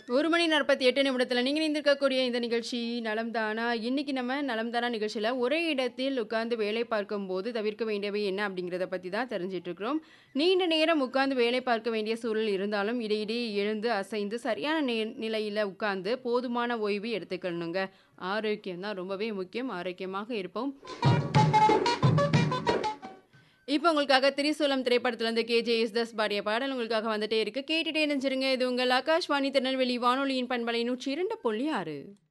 ஒரு மணி நாற்பத்தி எட்டு நிமிடத்தில் நீங்கள் இருந்திருக்கக்கூடிய இந்த நிகழ்ச்சி நலம் தானா இன்னைக்கு நம்ம நலம் தானா நிகழ்ச்சியில் ஒரே இடத்தில் உட்கார்ந்து வேலை பார்க்கும்போது தவிர்க்க வேண்டியவை என்ன அப்படிங்கிறத பற்றி தான் தெரிஞ்சிட்டு இருக்கிறோம் நீண்ட நேரம் உட்கார்ந்து வேலை பார்க்க வேண்டிய சூழல் இருந்தாலும் இடையிடையே எழுந்து அசைந்து சரியான நே நிலையில் உட்கார்ந்து போதுமான ஓய்வு எடுத்துக்கணுங்க ஆரோக்கியம் தான் ரொம்பவே முக்கியம் ஆரோக்கியமாக இருப்போம் இப்போ உங்களுக்காக திரிசூலம் திரைப்படத்திலிருந்து கேஜே எஸ்தாஸ் பாடிய பாடல் உங்களுக்காக வந்துட்டே இருக்கு கேட்டுட்டே நினைச்சிருங்க இது உங்கள் ஆகாஷ்வாணி திருநெல்வேலி வானொலியின் பண்பலை நூற்றி இரண்டு புள்ளி ஆறு